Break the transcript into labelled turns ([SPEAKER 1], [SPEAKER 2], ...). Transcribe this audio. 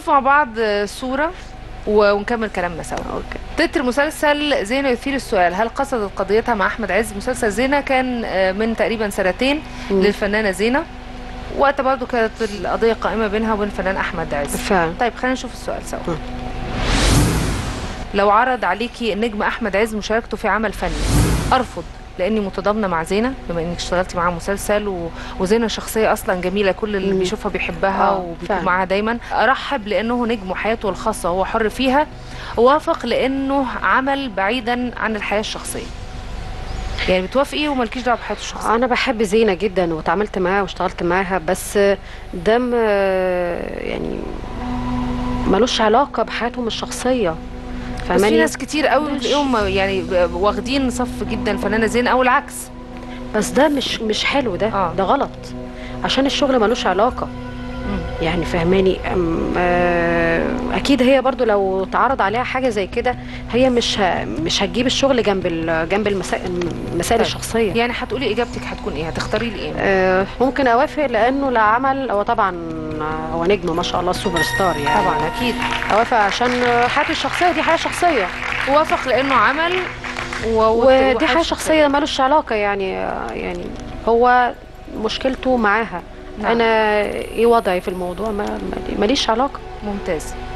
[SPEAKER 1] نشوف مع بعض صورة و- ونكمل كلامنا سوا
[SPEAKER 2] اوكي
[SPEAKER 1] تتر مسلسل زينة يثير السؤال هل قصدت قضيتها مع أحمد عز مسلسل زينة كان آه، من تقريبا سنتين
[SPEAKER 2] مم.
[SPEAKER 1] للفنانة زينة وقت برضو كانت القضية قائمة بينها وبين الفنان أحمد عز
[SPEAKER 2] فعلا
[SPEAKER 1] طيب خلينا نشوف السؤال سوا
[SPEAKER 2] مم.
[SPEAKER 1] لو عرض عليكي النجم أحمد عز مشاركته في عمل فني أرفض لاني متضامنه مع زينه بما انك اشتغلتي معاها مسلسل و... وزينه شخصيه اصلا جميله كل اللي
[SPEAKER 2] مم.
[SPEAKER 1] بيشوفها بيحبها
[SPEAKER 2] آه،
[SPEAKER 1] وبيكون
[SPEAKER 2] فعلا.
[SPEAKER 1] معاها دايما ارحب لانه نجم وحياته الخاصه هو حر فيها وافق لانه عمل بعيدا عن الحياه الشخصيه يعني بتوافقي ومالكيش دعوه بحياته الشخصيه
[SPEAKER 2] انا بحب زينه جدا واتعاملت معاها واشتغلت معاها بس ده م- يعني ملوش علاقه بحياتهم الشخصيه
[SPEAKER 1] بس في
[SPEAKER 2] فاهماني
[SPEAKER 1] ناس كتير قوي
[SPEAKER 2] مش-
[SPEAKER 1] بتلاقيهم يعني ب- واخدين صف جدا الفنانه زينه او العكس
[SPEAKER 2] بس ده مش مش حلو ده
[SPEAKER 1] آه.
[SPEAKER 2] ده غلط عشان الشغل ملوش علاقه
[SPEAKER 1] مم.
[SPEAKER 2] يعني فهماني أم- آه، اكيد هي برضو لو اتعرض عليها حاجه زي كده هي مش ه- مش هتجيب الشغل جنب ال- جنب المسا- المسائل
[SPEAKER 1] طيب.
[SPEAKER 2] الشخصيه
[SPEAKER 1] يعني هتقولي اجابتك هتكون ايه هتختاري لي ايه
[SPEAKER 2] آه، ممكن اوافق لانه العمل هو طبعا هو نجم ما شاء الله سوبر ستار يعني
[SPEAKER 1] طبعا اكيد
[SPEAKER 2] اوافق عشان حياته الشخصيه دي حياه شخصيه
[SPEAKER 1] وافق لانه عمل و...
[SPEAKER 2] ودي حياه شخصيه ملوش علاقه يعني يعني هو مشكلته معاها
[SPEAKER 1] نعم.
[SPEAKER 2] انا ايه وضعي في الموضوع ما ما- ماليش علاقه
[SPEAKER 1] ممتاز